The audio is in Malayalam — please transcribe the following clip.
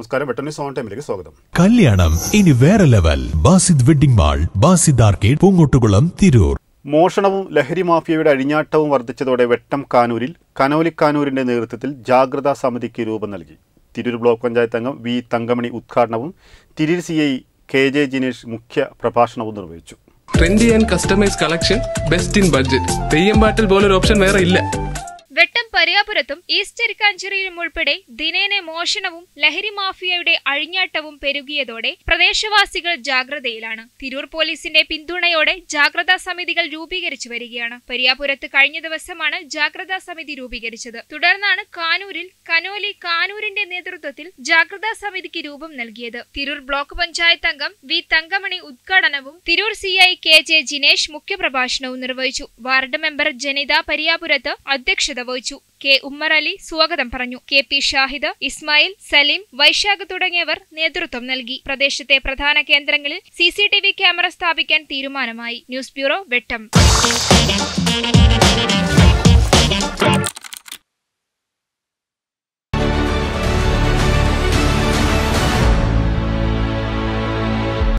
നമസ്കാരം വെട്ടന്യൂസ് ഓൺ ടൈമിലേക്ക് സ്വാഗതം കല്യാണം ഇനി വേറെ level Basid wedding mall Basid arcade Poongottukulam Tirur മോഷണവും ലഹരി മാഫിയയുടെ അഴിഞ്ഞാട്ടവും വർദ്ധിച്ചതോടെ വെട്ടം കാനൂരിൽ കനോലിക്കാനൂരിന്റെ നേതൃത്വത്തിൽ ജാഗ്രതാ സമിതിക്ക് രൂപം നൽകി തിരൂർ ബ്ലോക്ക് പഞ്ചായത്ത് അംഗം വി തങ്കമണി ഉദ്ഘാടനവും Tirur C I K J Jinesh മുഖ്യ പ്രഭാഷണവും നിർവഹിച്ചു trendy and customise collection best in budget Theyyam പാട്ടിൽ പോലൊരു ഓപ്ഷൻ വേറെ ഇല്ല വെട്ടം പരിയാപുരത്തും ഈസ്റ്റ് എരിക്കാഞ്ചേരിയിലും ഉൾപ്പെടെ ദിനേനെ മോഷണവും ലഹരി മാഫിയയുടെ അഴിഞ്ഞാട്ടവും പെരുകിയതോടെ പ്രദേശവാസികൾ ജാഗ്രതയിലാണ് തിരൂർ പോലീസിന്റെ പിന്തുണയോടെ ജാഗ്രതാ സമിതികൾ രൂപീകരിച്ചു വരികയാണ് പരിയാപുരത്ത് കഴിഞ്ഞ ദിവസമാണ് ജാഗ്രതാ സമിതി രൂപീകരിച്ചത് തുടർന്നാണ് കാനൂരിൽ കനോലി കാനൂരിന്റെ നേതൃത്വത്തിൽ ജാഗ്രതാ സമിതിക്ക് രൂപം നൽകിയത് തിരൂർ ബ്ലോക്ക് പഞ്ചായത്ത് അംഗം വി തങ്കമണി ഉദ്ഘാടനവും Tirur C I K J Jinesh മുഖ്യപ്രഭാഷണവും നിർവഹിച്ചു വാർഡ് മെമ്പർ ജനിത പരിയാപുരത്ത് അധ്യക്ഷത വഹിച്ചു കെ ഉമ്മർ അലി സ്വാഗതം പറഞ്ഞു കെ പി ഷാഹിദ് ഇസ്മായിൽ സലീം വൈശാഖ് തുടങ്ങിയവർ നേതൃത്വം നൽകി പ്രദേശത്തെ പ്രധാന കേന്ദ്രങ്ങളിൽ C C T V camera സ്ഥാപിക്കാൻ തീരുമാനമായി ന്യൂസ് ബ്യൂറോ വെട്ടം